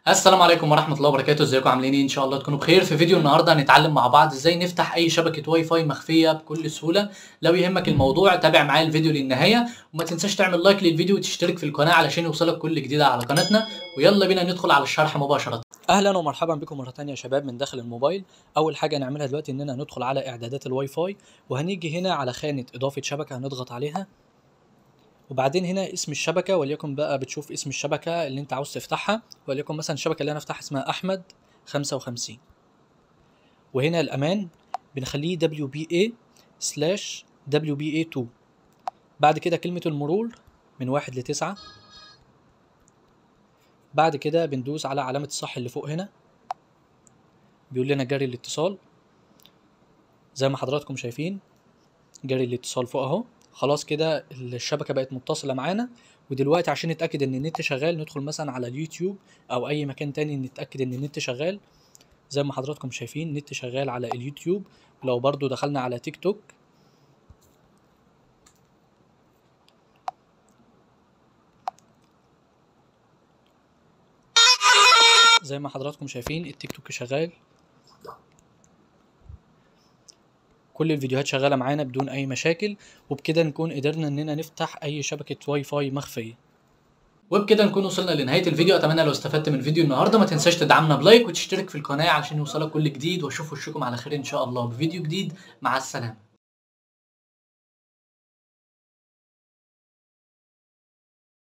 السلام عليكم ورحمة الله وبركاته ازيكم عاملين ايه ان شاء الله تكونوا بخير في فيديو النهارده هنتعلم مع بعض ازاي نفتح اي شبكة واي فاي مخفية بكل سهولة لو يهمك الموضوع تابع معايا الفيديو للنهاية وما تنساش تعمل لايك للفيديو وتشترك في القناة علشان يوصلك كل جديد على قناتنا ويلا بينا ندخل على الشرح مباشرة اهلا ومرحبا بكم مره تانية يا شباب من داخل الموبايل اول حاجه هنعملها دلوقتي اننا ندخل على اعدادات الواي فاي وهنيجي هنا على خانه اضافه شبكه هنضغط عليها وبعدين هنا اسم الشبكه وليكن بقى بتشوف اسم الشبكه اللي انت عاوز تفتحها وليكن مثلا الشبكه اللي انا افتحها اسمها احمد 55 وهنا الامان بنخليه WBA سلاش WBA2 بعد كده كلمه المرور من واحد لتسعة بعد كده بندوس على علامة الصح اللي فوق هنا بيقول لنا جري الاتصال زي ما حضراتكم شايفين جري الاتصال فوق اهو خلاص كده الشبكة بقت متصلة معانا ودلوقتي عشان نتأكد ان النت شغال ندخل مثلا على اليوتيوب او اي مكان تاني نتأكد ان النت شغال زي ما حضراتكم شايفين النت شغال على اليوتيوب ولو برضو دخلنا على تيك توك زي ما حضراتكم شايفين التيك توك شغال كل الفيديوهات شغاله معانا بدون اي مشاكل وبكده نكون قدرنا اننا نفتح اي شبكه واي فاي مخفيه وبكده نكون وصلنا لنهاية الفيديو اتمنى لو استفدت من الفيديو النهارده ما تنساش تدعمنا بلايك وتشترك في القناة علشان يوصلك كل جديد واشوف وشكم على خير ان شاء الله بفيديو جديد مع السلامة